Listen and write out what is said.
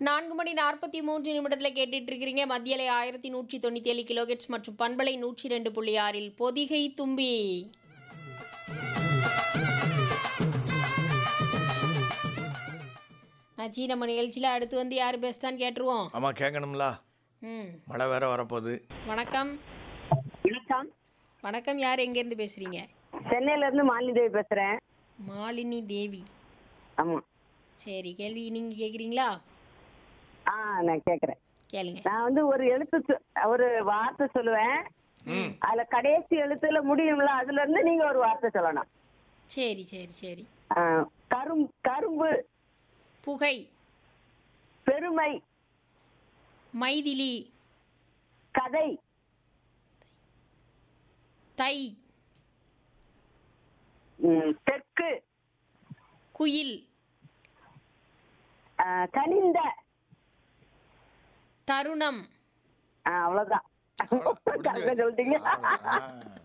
நான்கு மணி நாற்பத்தி மூன்று நிமிடத்தில் கேட்டுட்டு இருக்கிறீங்க மத்தியலை ஆயிரத்தி நூற்றி தொண்ணூற்றி ஏழு கிலோகெட்ஸ் மற்றும் பண்பலை நூற்றி ரெண்டு புள்ளி ஆறில் பொதிகை தும்பி அஜி நம்ம நிகழ்ச்சியில் அடுத்து வந்து யார் பேசுதான்னு கேட்டுருவோம் ஆமாம் கேட்கணும்ல ம் மழை வேற வரப்போகுது வணக்கம் வணக்கம் வணக்கம் யார் எங்கேருந்து பேசுகிறீங்க சென்னையில இருந்து மாலிதேவி பேசுறேன் மாலினி தேவி ஆமா சரி கேள்வி நீங்கள் கேட்குறீங்களா ஆ நான் கேக்குறேன் கேளுங்க நான் வந்து ஒரு எழுத்து சொ- ஒரு வார்த்தை சொல்லுவேன் அதுல கடைசி எழுத்துல முடியும்ல அதுல இருந்து நீங்க ஒரு வார்த்தை சொல்லணும் சரி சரி சரி ஆ, கரும் கரும்பு புகை பெருமை மைதிலி கதை தை ம், தெற்கு குயில் ஆ, கனிந்த தருணம் ஆ, அவ்வளவுதான் முடிஞ்சு கரெக்டா சொல்லிட்டீங்க ஆ.